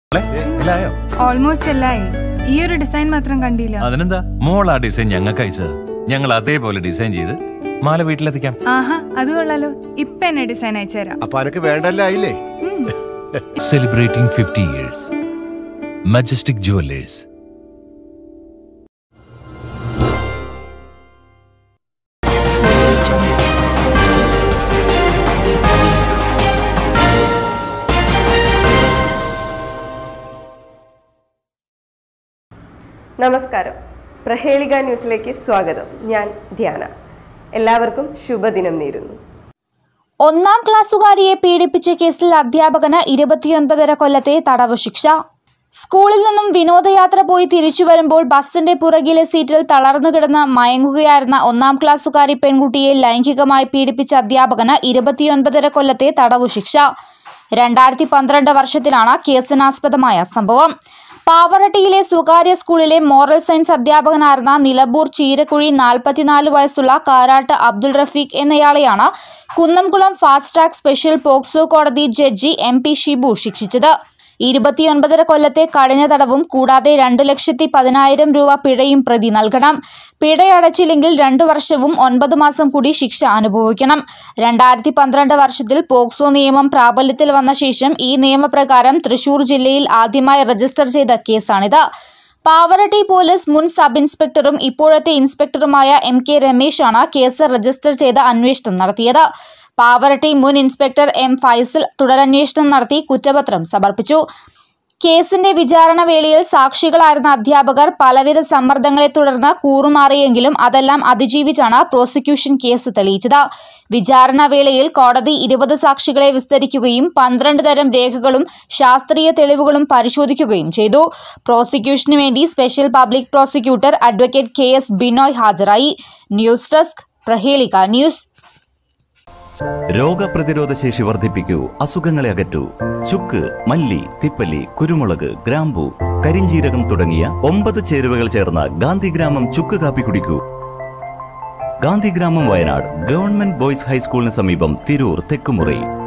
മോളെ, എല്ലായോ ഓൾമോസ്റ്റ് എല്ലായി ഈ ഒരു ഡിസൈൻ മാത്രം കണ്ടില്ല അതിനെന്താ മോൾ ആ ഡിസൈൻ ഞങ്ങൾക്ക് അയച്ചത് ഞങ്ങൾ അതേപോലെ ഡിസൈൻ ചെയ്ത് മാല വീട്ടിലെത്തിക്കാം ആഹാ അത് കൊള്ളാലോ ഇപ്പൊ എന്നെ ഡിസൈൻ അയച്ചുതരാം അപ്പൊ അനക്ക് വേണ്ടല്ല ആയില്ലേ ഉം. Celebrating fifty years Majestic Jewellers നമസ്കാരം പ്രഹേളിക ന്യൂസിലേക്ക് സ്വാഗതം ഞാൻ ധ്യാന എല്ലാവർക്കും ശുഭദിനം നേരുന്നു ഒന്നാം ക്ലാസ്സുകാരിയെ പീഡിപ്പിച്ച കേസിൽ അധ്യാപകന് ഇരുപത്തിയൊൻപതര കൊല്ലത്തെ തടവ് ശിക്ഷ സ്കൂളിൽ നിന്നും വിനോദയാത്ര പോയി തിരിച്ചു വരുമ്പോൾ ബസിന്റെ പുറകിലെ സീറ്റിൽ തളർന്നു കിടന്ന് മയങ്ങുകയായിരുന്ന ഒന്നാം ക്ലാസ്സുകാരി പെൺകുട്ടിയെ ലൈംഗികമായി പീഡിപ്പിച്ച അധ്യാപകന് ഇരുപത്തിയൊൻപതര കൊല്ലത്തെ തടവു ശിക്ഷ രണ്ടായിരത്തി പന്ത്രണ്ട് വർഷത്തിലാണ് കേസിനാസ്പദമായ സംഭവം പാവറട്ടിയിലെ സ്വകാര്യ സ്കൂളിലെ മോറൽ സയൻസ് അധ്യാപകനായിരുന്ന നിലമ്പൂർ ചീരക്കുഴി നാൽപ്പത്തിനാല് വയസ്സുള്ള കാരാട്ട് അബ്ദുൾ റഫീഖ് എന്നയാളെയാണ് Kunnamkulam fast track special POCSO കോടതി ജഡ്ജി എം പി ഷിബു ശിക്ഷിച്ചത് ഇരുപത്തിയൊൻപതര കൊല്ലത്തെ കഠിന തടവും കൂടാതെ രണ്ടു ലക്ഷത്തി പതിനായിരം രൂപ പിഴയും പ്രതി നൽകണം പിഴയടച്ചില്ലെങ്കിൽ രണ്ടു വർഷവും ഒൻപത് മാസം കൂടി ശിക്ഷ അനുഭവിക്കണം രണ്ടായിരത്തി പന്ത്രണ്ട് വർഷത്തിൽ പോക്സോ നിയമം പ്രാബല്യത്തിൽ വന്ന ശേഷം ഈ നിയമപ്രകാരം തൃശൂർ ജില്ലയിൽ ആദ്യമായി രജിസ്റ്റർ ചെയ്ത കേസാണിത് പാവറട്ടി പോലീസ് മുൻ സബ് ഇൻസ്പെക്ടറും ഇപ്പോഴത്തെ ഇൻസ്പെക്ടറുമായ എം കെ രമേശാണ് കേസ് രജിസ്റ്റർ ചെയ്ത് അന്വേഷണം നടത്തിയത് പാവറട്ടി മുൻ ഇൻസ്പെക്ടർ എം ഫൈസൽ തുടരന്വേഷണം നടത്തി കുറ്റപത്രം സമർപ്പിച്ചു കേസിന്റെ വിചാരണ വേളയിൽ സാക്ഷികളായിരുന്ന അധ്യാപകർ പലവിധ സമ്മർദ്ദങ്ങളെ തുടർന്ന് കൂറുമാറിയെങ്കിലും അതെല്ലാം അതിജീവിച്ചാണ് പ്രോസിക്യൂഷൻ കേസ് തെളിയിച്ചത് വിചാരണ വേളയിൽ കോടതി ഇരുപത് സാക്ഷികളെ വിസ്തരിക്കുകയും പന്ത്രണ്ട് തരം രേഖകളും ശാസ്ത്രീയ തെളിവുകളും പരിശോധിക്കുകയും ചെയ്തു പ്രോസിക്യൂഷന് വേണ്ടി special public prosecutor advocate K S Binoy ഹാജരായി ന്യൂസ് ഡെസ്ക് പ്രഹേളിക ന്യൂസ് രോഗപ്രതിരോധ ശേഷി വർദ്ധിപ്പിക്കൂ അസുഖങ്ങളെ അകറ്റൂ ചുക്ക് മല്ലി തിപ്പല്ലി കുരുമുളക് ഗ്രാമ്പു കരിഞ്ചീരകം തുടങ്ങിയ ഒമ്പത് ചേരുവകൾ ചേർന്ന ഗാന്ധിഗ്രാമം ചുക്ക് കാപ്പി കുടിക്കൂ ഗാന്ധിഗ്രാമം വയനാട് ഗവൺമെന്റ് ബോയ്സ് ഹൈസ്കൂളിന് സമീപം തിരൂർ തെക്കുമുറി